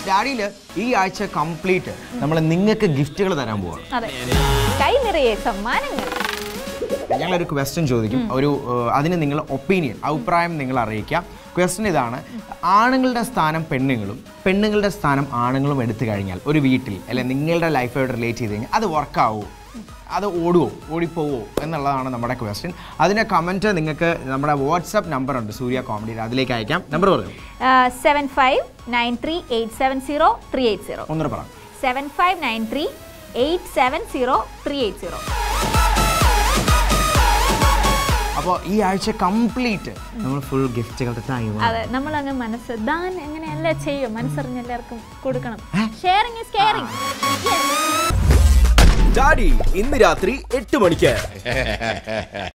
ഡാഡിയിൽ ഈ ആഴ്ച കംപ്ലീറ്റ് നമ്മൾ നിങ്ങൾക്ക് ഗിഫ്റ്റുകൾ തരാൻ പോവാണ് അതെ കൈ നിറയെ സമ്മാനങ്ങൾ ഞങ്ങളൊരു ക്വസ്റ്റ്യൻ ചോദിക്കും ഒരു ഏഹ്, അതിന് നിങ്ങൾ ഒപ്പീനിയൻ അഭിപ്രായം നിങ്ങൾ അറിയിക്കാം ക്വസ്റ്റ്യൻ ഇതാണ് ആണുങ്ങളുടെ സ്ഥാനം പെണ്ണുങ്ങളും പെണ്ണുങ്ങളുടെ സ്ഥാനം ആണുങ്ങളും എടുത്തു കഴിഞ്ഞാൽ ഒരു വീട്ടിൽ അല്ലെ നിങ്ങളുടെ ലൈഫായിട്ട് റിലേറ്റ് ചെയ്ത് കഴിഞ്ഞാൽ അത് വർക്കാവോ അത് ഓടുവോ ഓടിപ്പോവോ എന്നുള്ളതാണ് നമ്മുടെ ക്വസ്റ്റ്യൻ അതിൻ്റെ കമൻറ്റ് നിങ്ങൾക്ക് നമ്മുടെ വാട്സപ്പ് നമ്പർ ഉണ്ട് സൂര്യ കോമഡിയിൽ അതിലേക്ക് അയക്കാം നമ്പർ പറയൂ seven five nine three eight seven zero three eight zero ഒന്നര പറ seven five nine three eight seven zero three eight zero അപ്പോൾ ഈ ആഴ്ച കംപ്ലീറ്റ് നമ്മൾ ഫുൾ ഗിഫ്റ്റുകളുടെ ടൈമാണ് അതെ നമ്മൾ അങ്ങ് മനസ്സ് ദാൻ എങ്ങനെയല്ല ചെയ്യും മനസ്സറിഞ്ഞ് എല്ലാവർക്കും കൊടുക്കണം ഷെയറിംഗ് ഇസ് കെയറിംഗ് ഡാഡി ഇന്ന് രാത്രി എട്ട് മണിക്ക്